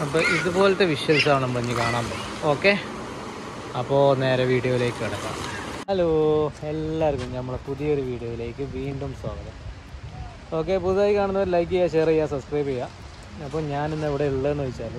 അപ്പോൾ ഇതുപോലത്തെ വിഷ്വൽസാണ് നമ്മൾ ഇനി കാണാൻ പോകുന്നത് ഓക്കെ അപ്പോൾ നേരെ വീഡിയോയിലേക്ക് കിടക്കാം ഹലോ എല്ലാവർക്കും നമ്മളെ പുതിയൊരു വീഡിയോയിലേക്ക് വീണ്ടും സ്വാഗതം ഓക്കെ പുതുതായി കാണുന്നവർ ലൈക്ക് ചെയ്യുക ഷെയർ ചെയ്യുക സബ്സ്ക്രൈബ് ചെയ്യുക അപ്പോൾ ഞാനിന്ന് ഇവിടെ ഉള്ളതെന്ന് വെച്ചാൽ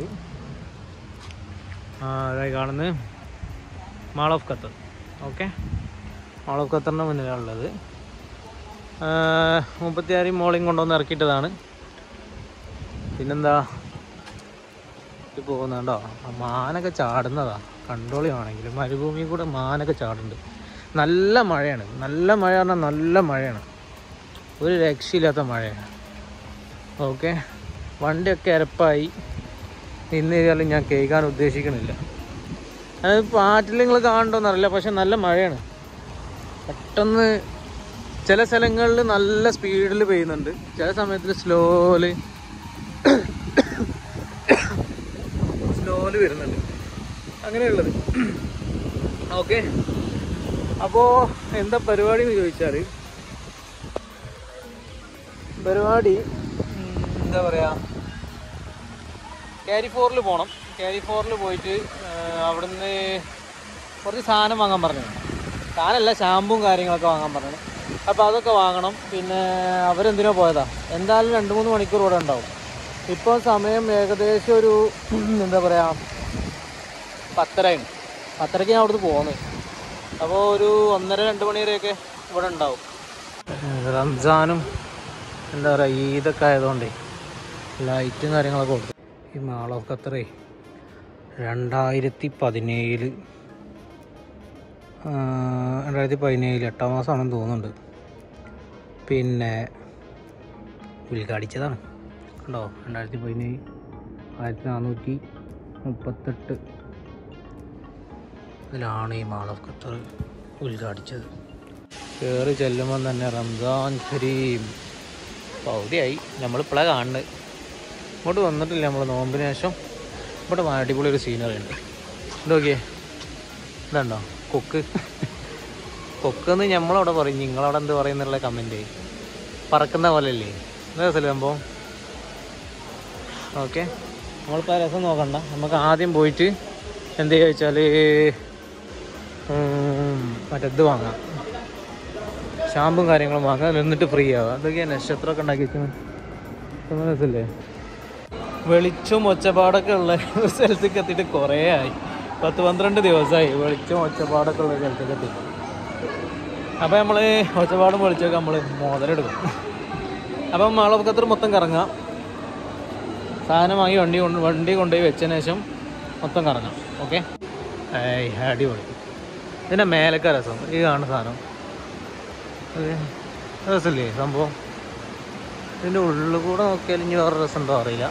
ആ അതായി കാണുന്നത് mall of Qatar okay mall of ഖത്തറിൻ്റെ മുന്നിലാണുള്ളത് മുപ്പത്തിയാറ് മോളിങ് കൊണ്ടുവന്ന് ഇറക്കിയിട്ടതാണ് പിന്നെന്താ ഇത് പോകുന്നുണ്ടോ ആ മാനൊക്കെ ചാടുന്നതാ കണ്ടോളി ആണെങ്കിൽ മരുഭൂമി കൂടെ മാനൊക്കെ ചാടുന്നുണ്ട് നല്ല മഴയാണ് നല്ല മഴ പറഞ്ഞാൽ നല്ല മഴയാണ് ഒരു രക്ഷയില്ലാത്ത മഴയാണ് ഓക്കെ വണ്ടിയൊക്കെ എരപ്പായി ഇന്ന് ചെയ്താലും ഞാൻ കേൾക്കാൻ ഉദ്ദേശിക്കണില്ല അത് പാറ്റിൽ നിങ്ങൾ കാണണ്ടോന്നറിയില്ല പക്ഷെ നല്ല മഴയാണ് പെട്ടെന്ന് ചില സ്ഥലങ്ങളിൽ നല്ല സ്പീഡിൽ പെയ്യുന്നുണ്ട് ചില സമയത്തിൽ സ്ലോല് സ്ലോല് വരുന്നുണ്ട് അങ്ങനെയുള്ളത് ഓക്കെ അപ്പോൾ എന്താ പരിപാടി എന്ന് ചോദിച്ചാൽ പരിപാടി ഉം, എന്താ പറയുക ക്യാരി ഫോറിൽ പോകണം ക്യാരി ഫോറിൽ പോയിട്ട് ആ, അവിടുന്ന് കുറച്ച് സാധനം വാങ്ങാൻ പറഞ്ഞു സാധനമല്ല ഷാമ്പും കാര്യങ്ങളൊക്കെ വാങ്ങാൻ പറഞ്ഞു അപ്പോൾ അതൊക്കെ വാങ്ങണം പിന്നെ അവരെന്തിനോ പോയതാ എന്തായാലും രണ്ട് മൂന്ന് മണിക്കൂർ ഇവിടെ ഉണ്ടാവും ഇപ്പോൾ സമയം ഏകദേശം ഒരു എന്താ പറയുക പത്തരയാണ് പത്തരയ്ക്ക് ഞാൻ അവിടുന്ന് പോകുന്നത് അപ്പോൾ ഒരു ഒന്നര രണ്ട് മണി വരെയൊക്കെ ഇവിടെ ഉണ്ടാവും റംസാനും എന്താ പറയുക ഈദൊക്കെ ആയതുകൊണ്ടേ ലൈറ്റും കാര്യങ്ങളൊക്കെ കൊടുത്തു ഈ മാൾ ഓഫ് ഖത്തറേ രണ്ടായിരത്തി പതിനേഴിൽ രണ്ടായിരത്തി പതിനേഴിൽ എട്ടാം മാസമാണെന്ന് തോന്നുന്നുണ്ട് പിന്നെ ഉദ്ഘാടിച്ചതാണ് കണ്ടോ രണ്ടായിരത്തി പതിനേഴ് ആയിരത്തി നാനൂറ്റി മുപ്പത്തെട്ട് ഇതിലാണ് ഈ മാൾ ഓഫ് ഖത്തർ ഉദ്ഘാടിച്ചത് കയറി ചെല്ലുമ്പോൾ തന്നെ റംസാൻ കരീം പൗതിയായി നമ്മളിപ്പോഴാണ് കാണുന്നത് ഇങ്ങോട്ട് വന്നിട്ടില്ല നമ്മൾ നോമ്പിന് ശേഷം ഇവിടെ അടിപൊളി ഒരു സീനറി ഉണ്ട് ഇതൊക്കെ ഇതുണ്ടോ കൊക്ക് കൊക്ക് എന്ന് നമ്മളവിടെ പറയും നിങ്ങളവിടെ എന്ത് പറയുന്നുള്ള കമൻറ്റ് പറക്കുന്ന പോലെ അല്ലേ എന്താ രസമല്ലേ സംഭവം ഓക്കെ നമ്മളിപ്പോൾ ആ രസം നോക്കണ്ട നമുക്ക് ആദ്യം പോയിട്ട് എന്ത് ചെയ്യുക വെച്ചാൽ മറ്റേത് വാങ്ങാം ഷാമ്പും കാര്യങ്ങളും വാങ്ങാം എന്നിട്ട് ഫ്രീ ആവാം അതൊക്കെ നക്ഷത്രമൊക്കെ ഉണ്ടാക്കി വെച്ചാൽ രസമല്ലേ വെളിച്ചം ഒച്ചപ്പാടൊക്കെ ഉള്ള ഒരു സ്ഥലത്തേക്ക് എത്തിയിട്ട് കുറേ ആയി പത്ത് പന്ത്രണ്ട് ദിവസമായി വെളിച്ചം ഒച്ചപ്പാടൊക്കെ ഉള്ള സ്ഥലത്തേക്ക് എത്തി അപ്പോൾ നമ്മൾ ഒച്ചപ്പാടും വെളിച്ചമൊക്കെ നമ്മൾ മുതലെടുക്കും അപ്പം മാളപ്പക്കത്ര മൊത്തം കറങ്ങാം സാധനം വാങ്ങി വണ്ടി കൊണ്ട് വണ്ടി കൊണ്ടുപോയി വെച്ചതിന് ശേഷം മൊത്തം കറങ്ങാം ഓക്കെ ഏയ് അടിപൊളി ഇതിൻ്റെ മേലൊക്കെ രസം ഈ കാണുന്ന സാധനം ഇത് രസമില്ലേ സംഭവം ഇതിൻ്റെ ഉള്ളിൽ കൂടെ നോക്കിയാൽ ഇനി വേറെ രസം ഉണ്ടോ അറിയില്ല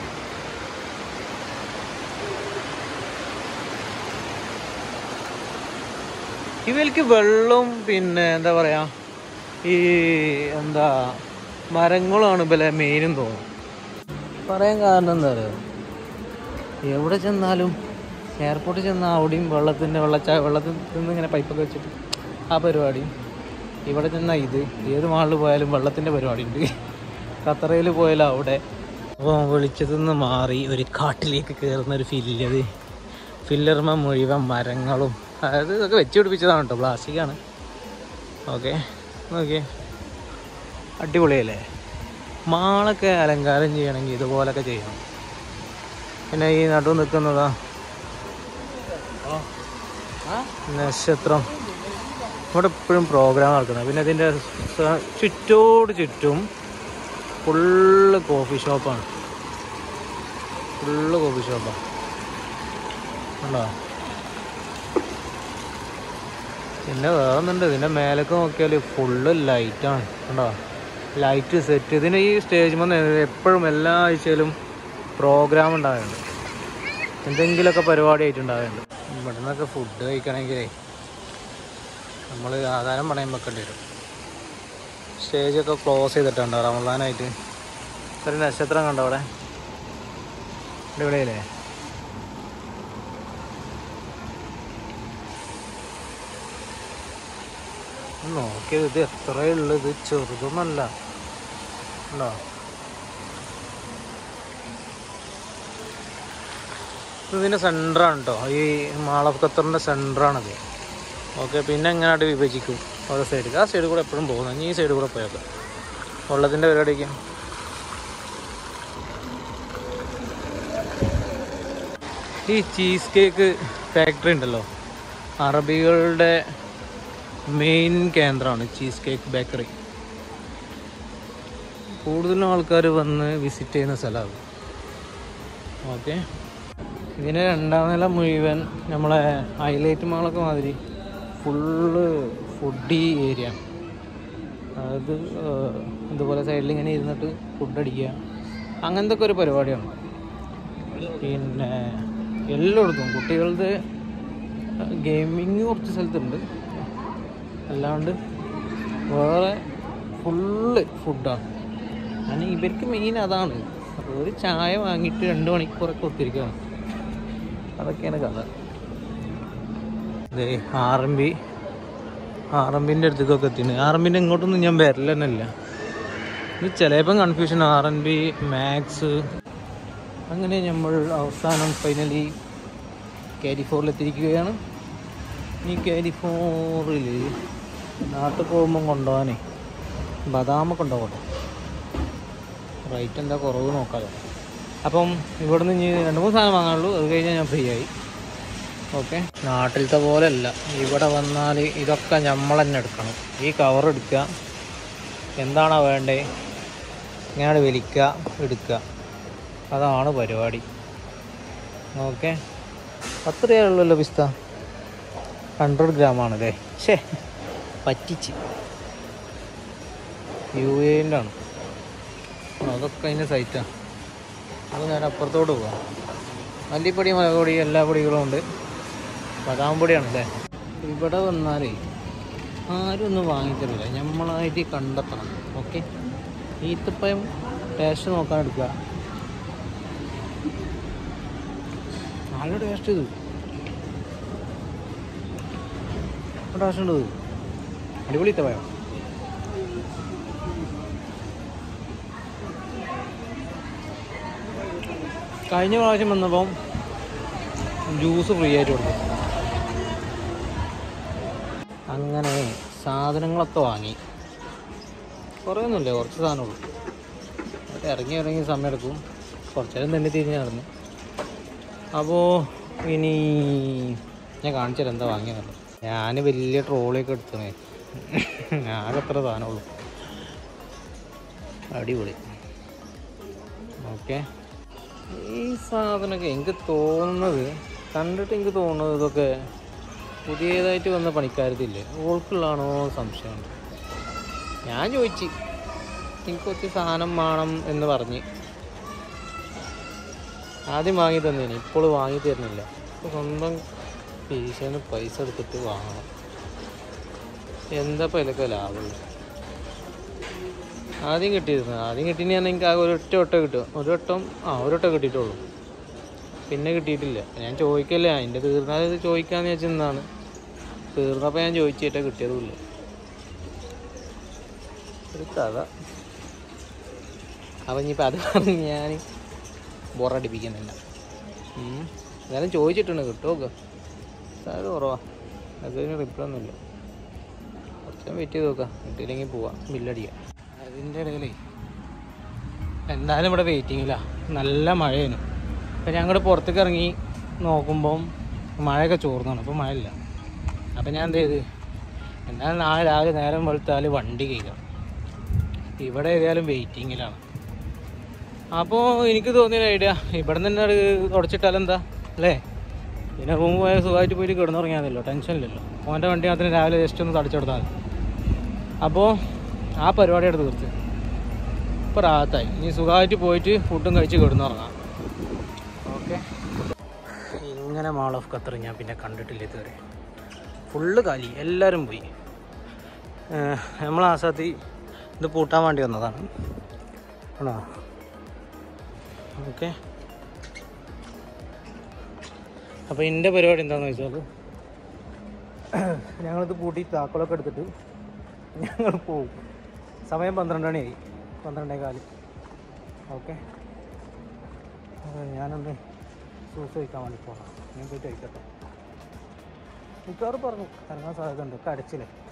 ഇവർക്ക് വെള്ളവും പിന്നെ എന്താ പറയാ ഈ എന്താ മരങ്ങളാണ് ഇവലെ മെയിനും തോന്നും പറയാൻ കാരണം എന്താ പറയുക എവിടെ ചെന്നാലും എയർപോർട്ടിൽ ചെന്നാൽ അവിടെയും വെള്ളത്തിൻ്റെ വെള്ളച്ചാ വെള്ളത്തിൽ നിന്ന് ഇങ്ങനെ പൈപ്പൊക്കെ വെച്ചിട്ട് ആ പരിപാടി ഇവിടെ ചെന്നാൽ ഇത് ഏത് മാളിൽ പോയാലും വെള്ളത്തിൻ്റെ പരിപാടി ഉണ്ട് ഖത്തറയിൽ പോയാലും അവിടെ അപ്പോൾ വെളിച്ചത്തു നിന്ന് മാറി ഒരു കാട്ടിലേക്ക് കയറുന്ന ഒരു ഫില്ലത് ഫില്ലർമ മുഴുവൻ മരങ്ങളും അതായത് ഇതൊക്കെ വെച്ച് പിടിപ്പിച്ചതാണ് കേട്ടോ പ്ലാസ്റ്റിക്കാണ് ഓക്കെ നോക്കിയേ അടിപൊളിയല്ലേ മാളൊക്കെ അലങ്കാരം ചെയ്യണമെങ്കിൽ ഇതുപോലൊക്കെ ചെയ്യണം പിന്നെ ഈ നടു നിൽക്കുന്നതാ നക്ഷത്രം ഇവിടെ എപ്പോഴും പ്രോഗ്രാം നടക്കുന്നത് പിന്നെ ഇതിൻ്റെ സ- ചുറ്റോട് ചുറ്റും ഫുള്ള് കോഫി ഷോപ്പാണ് ഫുള്ള് കോഫി ഷോപ്പാണ് ഉണ്ടോ പിന്നെ വേറൊന്നുണ്ട് ഇതിൻ്റെ മേലേക്ക് നോക്കിയാൽ ഫുള്ള് ലൈറ്റാണ് കണ്ടോ ലൈറ്റ് സെറ്റ് ഇതിന് ഈ സ്റ്റേജ് വന്ന് എപ്പോഴും എല്ലാ ആഴ്ചയിലും പ്രോഗ്രാം ഉണ്ടാകുന്നുണ്ട് എന്തെങ്കിലുമൊക്കെ പരിപാടി ആയിട്ടുണ്ടാകുന്നുണ്ട് ഇവിടെ നിന്നൊക്കെ ഫുഡ് കഴിക്കണമെങ്കിലേ നമ്മൾ ആധാരം പണയം വെക്കേണ്ടി വരും സ്റ്റേജൊക്കെ ക്ലോസ് ചെയ്തിട്ടുണ്ടോ റമദാനായിട്ട് ഒരു നക്ഷത്രം കണ്ടോ അവിടെ അടിപൊളിയല്ലേ നോക്കിയത് ഇത് എത്രയുള്ളത് ഇത് ചെറുതൊന്നല്ല ഉണ്ടോ ഇതിൻ്റെ സെൻറ്ററാണ് കേട്ടോ ഈ മാൾ ഓഫ് ഖത്തറിൻ്റെ സെൻറ്ററാണത് ഓക്കെ പിന്നെ എങ്ങനെയായിട്ട് വിഭജിക്കും ഓരോ സൈഡിൽ ആ സൈഡിൽ കൂടെ എപ്പോഴും പോകുന്നു ഇനി ഈ സൈഡിൽ കൂടെ പോയേക്കാം വെള്ളത്തിൻ്റെ പരിപാടിയൊക്കെയാണ് ഈ ചീസ് കേക്ക് ഫാക്ടറി ഉണ്ടല്ലോ അറബികളുടെ മെയിൻ കേന്ദ്രമാണ് ചീസ് കേക്ക് ബേക്കറി കൂടുതലും ആൾക്കാർ വന്ന് വിസിറ്റ് ചെയ്യുന്ന സ്ഥലമാണ് ഓക്കെ ഇതിന് രണ്ടാം നില മുഴുവൻ നമ്മളെ ഹൈലൈറ്റ് മാളൊക്കെ മാതിരി ഫുള്ള് ഫുഡി ഏരിയ അതായത് ഏഹ്, ഇതുപോലെ സൈഡിൽ ഇങ്ങനെ ഇരുന്നിട്ട് ഫുഡ് അടിക്കുക അങ്ങനത്തെ ഒക്കെ ഒരു പരിപാടിയാണ് പിന്നെ എല്ലായിടത്തും കുട്ടികളുടെ ഗെയിമിങ് കുറച്ച് സ്ഥലത്തുണ്ട് അല്ലാണ്ട് വേറെ ഫുള്ള് ഫുഡാണ് കാരണം ഇവർക്ക് മെയിൻ അതാണ് ഒരു ചായ വാങ്ങിയിട്ട് രണ്ട് മണിക്കൂറൊക്കെ ഒത്തിരിക്കുകയാണ് അതൊക്കെയാണ് കഥ അതെ R M B R M ബിൻ്റെ അടുത്തേക്കൊക്കെ എത്തിന് ആർ എം ബിൻ്റെ ഇങ്ങോട്ടൊന്നും ഞാൻ വരല തന്നെ ഇല്ല ഇത് ചിലപ്പം confusion R N B maths അങ്ങനെ നമ്മൾ അവസാനം ഫൈനലി ക്യാരി ഫോറിലെത്തിയിരിക്കുകയാണ് ഈ ക്യാരി ഫോറിൽ നാട്ടിൽ പോകുമ്പം കൊണ്ടുപോകാനേ ബദാമൊക്കെ ഉണ്ടാവട്ടെ റേറ്റ് എന്താ കുറവ് നോക്കാമല്ലോ അപ്പം ഇവിടെ നിന്ന് ഇനി രണ്ട് മൂന്ന് സാധനം വാങ്ങാനുള്ളൂ അത് കഴിഞ്ഞാൽ ഞാൻ ഫ്രീ ആയി ഓക്കെ നാട്ടിലത്തെ പോലെയല്ല ഇവിടെ വന്നാൽ ഇതൊക്കെ നമ്മൾ തന്നെ എടുക്കണം ഈ കവർ എടുക്കുക എന്താണോ വേണ്ടേ ഇങ്ങനെ വലിക്കുക എടുക്കുക അതാണ് പരിപാടി ഓക്കെ പത്ത് രൂപയുള്ളല്ലോ പിസ്ത ഹൺഡ്രഡ് ഗ്രാം ആണല്ലേ ഷേ പറ്റിച്ച് യു എൻ്റെ ആണ് അതൊക്കെ അതിൻ്റെ സൈറ്റാണ് അത് ഞാൻ അപ്പുറത്തോട്ട് പോവാം മല്ലിപ്പൊടി മുളകുപൊടി എല്ലാ പൊടികളും ഉണ്ട് ബദാം പൊടിയാണ് അല്ലേ ഇവിടെ വന്നാലേ ആരും ഒന്നും വാങ്ങിത്തരില്ല നമ്മളായിട്ട് കണ്ടെത്തണം ഓക്കെ ഈത്തപ്പഴം ടേസ്റ്റ് നോക്കാൻ എടുക്കുക നല്ല ടേസ്റ്റ് ഇത് ടേസ്റ്റ് ഉണ്ട് ഇത്. അടിപൊളി ഈത്തപ്പഴം കഴിഞ്ഞ പ്രാവശ്യം വന്നപ്പം ജ്യൂസ് ഫ്രീ ആയിട്ട് കൊടുത്തു അങ്ങനെ സാധനങ്ങളൊക്കെ വാങ്ങി കുറേ ഒന്നുമില്ല കുറച്ച് സാധനമുള്ളൂ എന്നിട്ട് ഇറങ്ങി ഇറങ്ങി സമയം എടുക്കും കുറച്ച് നേരം തന്നെ തിരിഞ്ഞ് നടന്നു അപ്പോൾ ഇനി ഞാൻ കാണിച്ചു തരാം എന്താ വാങ്ങിയതല്ലോ ഞാൻ വലിയ ട്രോളിയൊക്കെ എടുത്തേ ആകെ എത്ര സാധനമുള്ളൂ അടിപൊളി ഓക്കെ ഈ സാധനമൊക്കെ എനിക്ക് തോന്നുന്നത് കണ്ടിട്ട് എനിക്ക് തോന്നുന്നത് ഇതൊക്കെ പുതിയതായിട്ട് വന്ന പണിക്കാരത്തില്ലേ ഓൾക്കുള്ളതാണോ സംശയമുണ്ട് ഞാൻ ചോദിച്ചു എനിക്ക് കുറച്ച് സാധനം വേണം എന്ന് പറഞ്ഞ് ആദ്യം വാങ്ങി തന്നേന് ഇപ്പോൾ വാങ്ങി തരുന്നില്ല ഇപ്പോൾ സ്വന്തം പീശന് പൈസ എടുത്തിട്ട് വാങ്ങണം എന്താ ഇപ്പോൾ ഇതിലൊക്കെ ലാഭമുള്ളൂ ആദ്യം കിട്ടിയിരുന്നു ആദ്യം കിട്ടിയെന്ന് പറഞ്ഞാൽ എനിക്ക് ആകെ ഒരൊറ്റ വട്ടം കിട്ടും ഒരു വട്ടം ആ ഒരു വട്ടം കിട്ടിയിട്ടുള്ളൂ പിന്നെ കിട്ടിയിട്ടില്ല ഞാൻ ചോദിക്കല്ലേ അതിൻ്റെ തീർന്നാൽ ഇത് ചോദിക്കാന്ന് വെച്ചെന്നാണ് തീർന്നപ്പോൾ ഞാൻ ചോദിച്ചിട്ടേ കിട്ടിയതുമില്ല ഒരു കഥ അപ്പം ഇനിയിപ്പോൾ അത് പറഞ്ഞ് ഞാൻ ബോറടിപ്പിക്കുന്നില്ല ഉം. എന്നാലും ചോദിച്ചിട്ടുണ്ട് കിട്ടുമോ സാറ് കുറവാ അതിന് റിപ്ലൈ ഒന്നുമില്ല കുറച്ച് നേരം വെയിറ്റ് ചെയ്ത് നോക്കാം കിട്ടിയില്ലെങ്കിൽ പോവാം ബില്ലടിക്കാം അതിൻ്റെ ഇടയിലേ എന്തായാലും ഇവിടെ വെയിറ്റിങ്ങില്ല നല്ല മഴയാണ് അപ്പം ഞങ്ങൾ പുറത്തേക്ക് ഇറങ്ങി നോക്കുമ്പം മഴയൊക്കെ ചോർന്നാണ് അപ്പോൾ മഴയില്ല അപ്പം ഞാൻ എന്ത് ചെയ്ത് എന്നാലും നാളെ രാവിലെ നേരം വെളുത്താൽ വണ്ടി കയറാം ഇവിടെ ഏതായാലും വെയിറ്റിങ്ങിലാണ് അപ്പോൾ എനിക്ക് തോന്നിയൊരു ഐഡിയ ഇവിടെ നിന്ന് തന്നെ തുടച്ചിട്ടാലെന്താ അല്ലേ പിന്നെ റൂം പോയാൽ സുഖമായിട്ട് പോയിട്ട് കിടന്നുറങ്ങിയാണല്ലോ ടെൻഷനില്ലല്ലോ ഓൻ്റെ വണ്ടി മാത്രം രാവിലെ ജസ്റ്റ് ഒന്ന് തടച്ചെടുത്താൽ മതി അപ്പോൾ ആ പരിപാടി എടുത്ത് തീർത്ത് ഇപ്പോൾ റാത്തായി ഇനി സുഖമായിട്ട് പോയിട്ട് ഫുഡും കഴിച്ച് കിടന്നുറങ്ങാം ഓക്കെ ഇങ്ങനെ മാൾ ഓഫ് ഖത്തർ ഞാൻ പിന്നെ കണ്ടിട്ടില്ല ഇതുവരെ ഫുള്ള് കാലി എല്ലാവരും പോയി നമ്മൾ ആസാത്തി ഇത് പൂട്ടാൻ വേണ്ടി വന്നതാണ് ആണോ ഓക്കെ അപ്പോൾ എൻ്റെ പരിപാടി എന്താണെന്ന് വെച്ചാൽ ഞങ്ങളിത് പൂട്ടി താക്കോലൊക്കെ എടുത്തിട്ട് ഞങ്ങൾ പോവും സമയം പന്ത്രണ്ട് മണിയായി പന്ത്രണ്ടേ കാല് ഓക്കെ ഞാനൊന്ന് ജ്യൂസ് കഴിക്കാൻ വേണ്ടി പോകണം ഞാൻ പോയിട്ട് കഴിക്കട്ടെ മിക്കവാറും പറഞ്ഞു ഇറങ്ങാൻ സാധ്യത ഉണ്ട് ഒക്കെ അടച്ചില്ലേ